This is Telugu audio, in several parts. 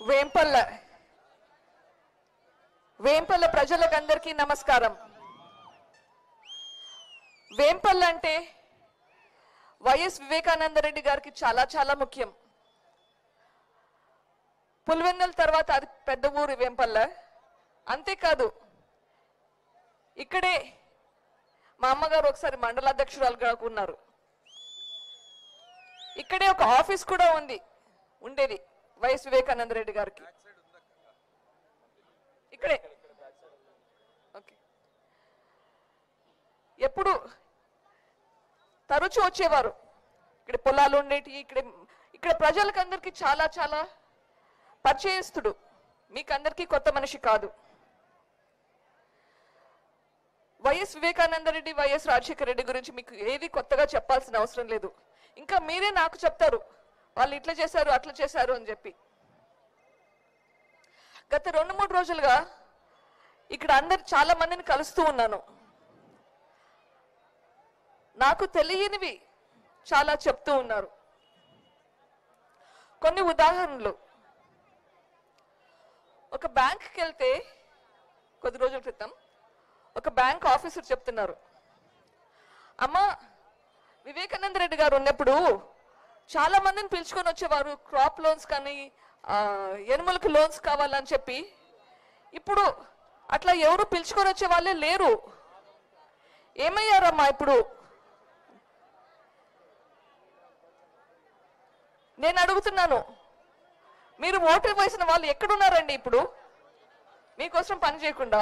వేంపల్ల వేంపల్ల ప్రజలకందరికీ నమస్కారం వేంపల్ల అంటే వైఎస్ వివేకానంద రెడ్డి గారికి చాలా చాలా ముఖ్యం పులివెన్నెల తర్వాత అది పెద్ద ఊరు వేంపల్ల అంతేకాదు ఇక్కడే మా అమ్మగారు ఒకసారి మండలాధ్యక్షురాలుగా ఉన్నారు ఇక్కడే ఒక ఆఫీస్ కూడా ఉంది ఉండేది వైఎస్ వివేకానంద రెడ్డి గారికి ఇక్కడే ఓకే ఎప్పుడు తరచూ వచ్చేవారు ఇక్కడ పొలాలు ఉండేటి ఇక్కడ ఇక్కడ ప్రజలకు అందరికీ చాలా చాలా పరిచయస్తుడు మీకు అందరికీ కొత్త మనిషి కాదు వైఎస్ వివేకానంద రెడ్డి వైఎస్ రాజశేఖర రెడ్డి గురించి మీకు ఏది కొత్తగా చెప్పాల్సిన అవసరం లేదు ఇంకా మీరే నాకు చెప్తారు వాళ్ళు ఇట్లా చేశారు అట్లా చేశారు అని చెప్పి గత రెండు మూడు రోజులుగా ఇక్కడ అందరు చాలా మందిని కలుస్తూ ఉన్నాను నాకు తెలియనివి చాలా చెప్తూ ఉన్నారు కొన్ని ఉదాహరణలు ఒక బ్యాంక్కి వెళ్తే కొద్ది రోజుల క్రితం ఒక బ్యాంక్ ఆఫీసర్ చెప్తున్నారు అమ్మా వివేకానంద రెడ్డి గారు ఉన్నప్పుడు చాలా మందిని పిలుచుకొని వచ్చేవారు క్రాప్ లోన్స్ కానీ ఆ, ఎనుములకు లోన్స్ కావాలని చెప్పి ఇప్పుడు అట్లా ఎవరు పిలుచుకొని వచ్చే వాళ్ళే లేరు ఏమయ్యారమ్మా ఇప్పుడు నేను అడుగుతున్నాను మీరు ఓటు వేసిన వాళ్ళు ఎక్కడున్నారండి ఇప్పుడు మీకోసం పని చేయకుండా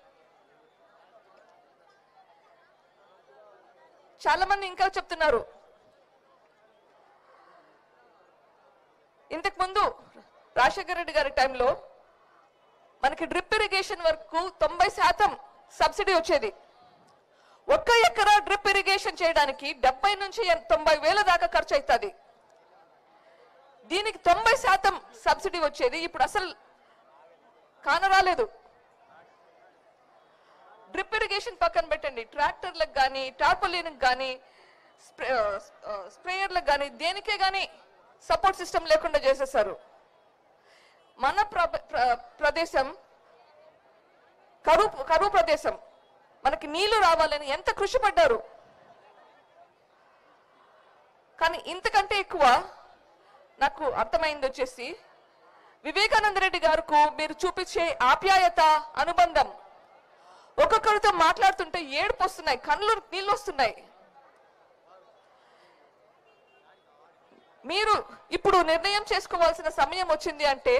చాలా మంది ఇంకా చెప్తున్నారు ఇంతకు ముందు రాజశేఖర రెడ్డి గారి టైంలో మనకి డ్రిప్ ఇరిగేషన్ వరకు తొంభై శాతం సబ్సిడీ వచ్చేది ఒక్క ఎకరా డ్రిప్ ఇరిగేషన్ చేయడానికి డెబ్బై నుంచి ఎన్- తొంభై వేల దాకా ఖర్చు అవుతుంది దీనికి తొంభై శాతం సబ్సిడీ వచ్చేది ఇప్పుడు అసలు కానరాలేదు డ్రిప్ ఇరిగేషన్ పక్కన పెట్టండి ట్రాక్టర్లకు కానీ టార్పలిన్కి కానీ స్ప్రే స్ప్రేయర్లకు కానీ దేనికే కానీ సపోర్ట్ సిస్టమ్ లేకుండా చేసేసారు మన ప్ర- ప్ర- ప్రదేశం కరువు కరువు ప్రదేశం మనకి నీళ్లు రావాలని ఎంత కృషి పడ్డారు కానీ ఇంతకంటే ఎక్కువ నాకు అర్థమైంది వచ్చేసి వివేకానంద రెడ్డి గారికి మీరు చూపించే ఆప్యాయత అనుబంధం ఒక్కొక్కరితో మాట్లాడుతుంటే ఏడుపు వస్తున్నాయి కళ్ళు నీళ్ళు వస్తున్నాయి మీరు ఇప్పుడు నిర్ణయం చేసుకోవాల్సిన సమయం వచ్చింది అంటే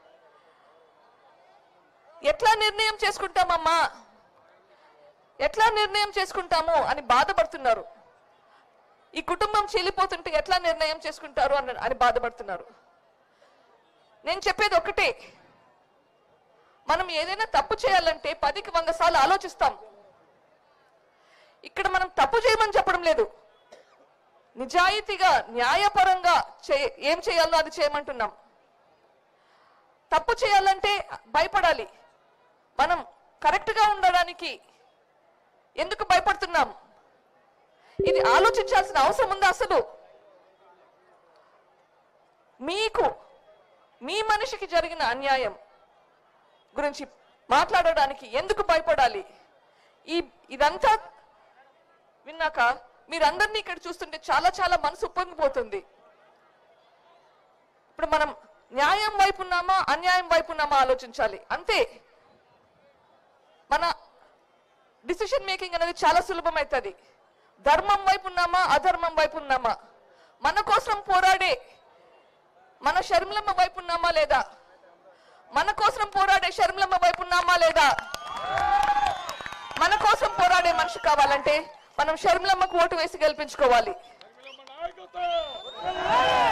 ఎట్లా నిర్ణయం చేసుకుంటామమ్మా ఎట్లా నిర్ణయం చేసుకుంటాము అని బాధపడుతున్నారు ఈ కుటుంబం చీలిపోతుంటే ఎట్లా నిర్ణయం చేసుకుంటారు అని అని బాధపడుతున్నారు నేను చెప్పేది ఒకటే మనం ఏదైనా తప్పు చేయాలంటే పదికి వంద సార్లు ఆలోచిస్తాం ఇక్కడ మనం తప్పు చేయమని చెప్పడం లేదు నిజాయితీగా న్యాయపరంగా చే ఏం చేయాలో అది చేయమంటున్నాం తప్పు చేయాలంటే భయపడాలి మనం కరెక్ట్గా ఉండడానికి ఎందుకు భయపడుతున్నాం ఇది ఆలోచించాల్సిన అవసరం ఉందా అసలు మీకు మీ మనిషికి జరిగిన అన్యాయం గురించి మాట్లాడడానికి ఎందుకు భయపడాలి ఈ ఇదంతా విన్నాక మీరందరినీ ఇక్కడ చూస్తుంటే చాలా చాలా మనసు ఉప్పొంగిపోతుంది ఇప్పుడు మనం న్యాయం వైపు ఉన్నామా అన్యాయం వైపు ఉన్నామా ఆలోచించాలి అంతే మన డిసిషన్ మేకింగ్ అనేది చాలా సులభమవుతుంది ధర్మం వైపు ఉన్నామా అధర్మం వైపు ఉన్నామా మన కోసం పోరాడే మన షర్మిలమ్మ వైపు ఉన్నామా లేదా మన కోసం పోరాడే షర్మిలమ్మ వైపు ఉన్నామా లేదా మన కోసం పోరాడే మనిషి కావాలంటే మనం షర్మిలమ్మకు ఓటు వేసి గెలిపించుకోవాలి నాయకత్వం